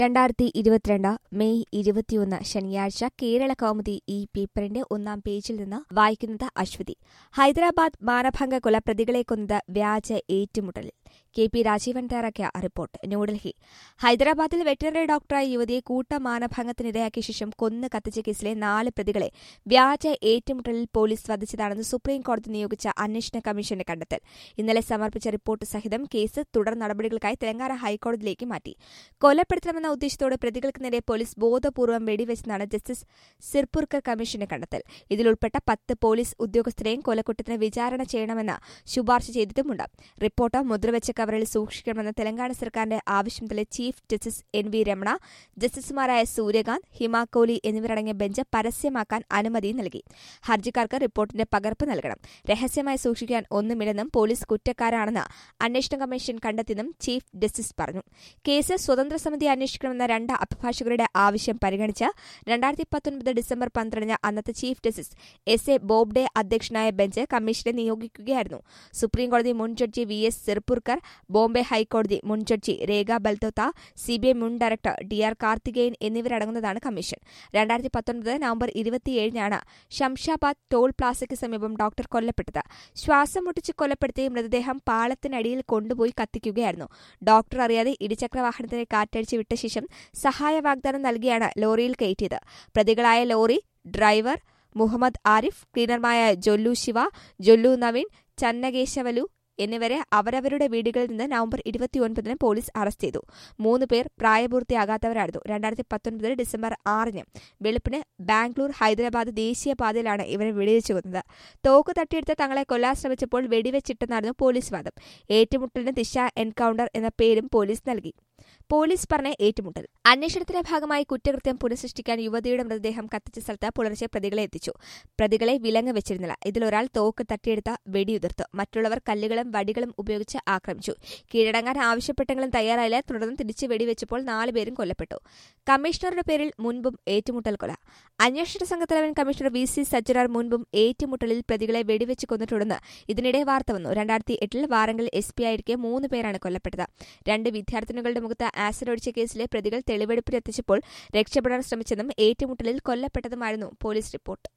രണ്ടായിരത്തി ഇരുപത്തിരണ്ട് മെയ് ഇരുപത്തിയൊന്ന് ശനിയാഴ്ച കേരള കൗമുദി ഈ പേപ്പറിന്റെ ഒന്നാം പേജിൽ നിന്ന് വായിക്കുന്നത് അശ്വതി ഹൈദരാബാദ് മാനഭംഗ കൊല പ്രതികളെ കൊന്നത് വ്യാജ ഏറ്റുമുട്ടലിൽ കെ പി രാജീവൻ തയ്യാറാക്കിയ റിപ്പോർട്ട് ന്യൂഡൽഹി ഹൈദരാബാദിൽ വെറ്ററിനറി ഡോക്ടറായ യുവതിയെ കൂട്ട മാനഭംഗത്തിനിരയാക്കിയ ശേഷം കൊന്ന് കത്തിച്ച കേസിലെ നാല് പ്രതികളെ വ്യാജ ഏറ്റുമുട്ടലിൽ പോലീസ് വധിച്ചതാണെന്ന് സുപ്രീം കോടതി നിയോഗിച്ച അന്വേഷണ കമ്മീഷന്റെ കണ്ടെത്തൽ ഇന്നലെ സമർപ്പിച്ച റിപ്പോർട്ട് സഹിതം കേസ് തുടർ നടപടികൾക്കായി തെലങ്കാന ഹൈക്കോടതിയിലേക്ക് മാറ്റി കൊലപ്പെടുത്തണമെന്ന ഉദ്ദേശത്തോടെ പ്രതികൾക്ക് നേരെ പോലീസ് ബോധപൂർവ്വം വെടിവെച്ചെന്നാണ് ജസ്റ്റിസ് സിർപുർക്കർ കമ്മീഷന്റെ കണ്ടെത്തൽ ഇതിലുൾപ്പെട്ട പത്ത് പോലീസ് ഉദ്യോഗസ്ഥരെയും കൊലക്കുറ്റത്തിന് വിചാരണ ചെയ്യണമെന്ന് ശുപാർശ ചെയ്തിട്ടുമുണ്ട് റിപ്പോർട്ട് മുദ്രവെച്ച കവറിൽ സൂക്ഷിക്കണമെന്ന തെലങ്കാന സർക്കാരിന്റെ ആവശ്യം തള്ളി chief justice N V Ramana ജസ്റ്റിസുമാരായ സൂര്യകാന്ത് ഹിമ കോഹ്ലി എന്നിവരടങ്ങിയ ബെഞ്ച് പരസ്യമാക്കാൻ അനുമതി നൽകി ഹർജിക്കാർക്ക് റിപ്പോർട്ടിന്റെ പകർപ്പ് നൽകണം രഹസ്യമായി സൂക്ഷിക്കാൻ ഒന്നുമില്ലെന്നും പോലീസ് കുറ്റക്കാരാണെന്ന് അന്വേഷണ കമ്മീഷൻ കണ്ടെത്തിയെന്നും ചീഫ് ജസ്റ്റിസ് പറഞ്ഞു കേസ് സ്വതന്ത്ര സമിതി അന്വേഷിക്കണമെന്ന രണ്ട് അഭിഭാഷകരുടെ ആവശ്യം പരിഗണിച്ച് രണ്ടായിരത്തി പത്തൊൻപത് ഡിസംബർ പന്ത്രണ്ടിന് അന്നത്തെ chief justice S A Bobde അധ്യക്ഷനായ ബെഞ്ച് കമ്മീഷനെ നിയോഗിക്കുകയായിരുന്നു സുപ്രീംകോടതി മുൻ judge V S Sirpurkar Bombay ഹൈക്കോടതി മുൻ ജഡ്ജി രേഖ ബൽത്തോത്ത സിബിഐ മുൻ ഡയറക്ടർ ഡി ആർ കാർത്തികേയൻ എന്നിവരടങ്ങുന്നതാണ് കമ്മീഷൻ രണ്ടായിരത്തി പത്തൊൻപത് നവംബർ ഇരുപത്തിയേഴിനാണ് ശംഷാബാദ് ടോൾ പ്ലാസയ്ക്ക് സമീപം ഡോക്ടർ കൊല്ലപ്പെട്ടത് ശ്വാസം മുട്ടിച്ച് കൊലപ്പെടുത്തി മൃതദേഹം പാളത്തിനടിയിൽ കൊണ്ടുപോയി കത്തിക്കുകയായിരുന്നു ഡോക്ടർ അറിയാതെ ഇരുചക്രവാഹനത്തിന് കാറ്റടിച്ച് വിട്ട ശേഷം സഹായ വാഗ്ദാനം നൽകിയാണ് ലോറിയിൽ കയറ്റിയത് പ്രതികളായ ലോറി ഡ്രൈവർ മുഹമ്മദ് ആരിഫ് ക്ലീനർമാരായ ജൊല്ലു ശിവ ജൊല്ലു നവീൻ ചന്നകേശവലു എന്നിവരെ അവരവരുടെ വീടുകളിൽ നിന്ന് നവംബർ ഇരുപത്തിയൊൻപതിന് പോലീസ് അറസ്റ്റ് ചെയ്തു മൂന്ന് പേർ പ്രായപൂർത്തിയാകാത്തവരായിരുന്നു രണ്ടായിരത്തി പത്തൊൻപത് ഡിസംബർ ആറിന് വെളുപ്പിന് ബാംഗ്ലൂർ ഹൈദരാബാദ് ദേശീയപാതയിലാണ് ഇവരെ വെടിവെച്ചു കൊന്നത് തോക്ക് തട്ടിയെടുത്ത് തങ്ങളെ കൊല്ലാൻ ശ്രമിച്ചപ്പോൾ വെടിവെച്ചിട്ടെന്നായിരുന്നു പോലീസ് വാദം ഏറ്റുമുട്ടലിന് ദിശ എൻകൌണ്ടർ എന്ന പേരും പോലീസ് നൽകി പോലീസ് പറഞ്ഞ ഏറ്റുമുട്ടൽ അന്വേഷണത്തിന്റെ ഭാഗമായി കുറ്റകൃത്യം പുനഃസൃഷ്ടിക്കാൻ യുവതിയുടെ മൃതദേഹം കത്തിച്ച സ്ഥലത്ത് പുലർച്ചെ പ്രതികളെ എത്തിച്ചു പ്രതികളെ വിലങ്ങ് വെച്ചിരുന്നില്ല ഇതിലൊരാൾ തോക്ക് തട്ടിയെടുത്ത വെടിയുതിർത്തു മറ്റുള്ളവർ കല്ലുകളും വടികളും ഉപയോഗിച്ച് ആക്രമിച്ചു കീഴടങ്ങാൻ ആവശ്യപ്പെട്ടെങ്കിലും തയ്യാറായില്ല തുടർന്ന് തിരിച്ച് വെടിവെച്ചപ്പോൾ നാലുപേരും കൊല്ലപ്പെട്ടു കമ്മീഷണറുടെ പേരിൽ മുൻപും ഏറ്റുമുട്ടൽ കൊല അന്വേഷണ സംഘത്തലവൻ കമ്മീഷണർ വി സി സജ്ജനാർ മുൻപും ഏറ്റുമുട്ടലിൽ പ്രതികളെ വെടിവെച്ച് കൊന്നിട്ടുണ്ടെന്ന് ഇതിനിടെ വാർത്ത വന്നു രണ്ടായിരത്തി എട്ടിൽ വാറങ്കൽ എസ് പി ആയിരിക്കെ മൂന്ന് പേരാണ് കൊല്ലപ്പെട്ടത് രണ്ട് വിദ്യാർത്ഥിനികളുടെ മുഖത്ത് ആസിഡ് ഒഴിച്ച കേസിലെ പ്രതികൾ തെളിവെടുപ്പിനെത്തിച്ചപ്പോൾ രക്ഷപ്പെടാൻ ശ്രമിച്ചെന്നും ഏറ്റുമുട്ടലിൽ കൊല്ലപ്പെട്ടതുമായിരുന്നു പോലീസ് റിപ്പോർട്ട്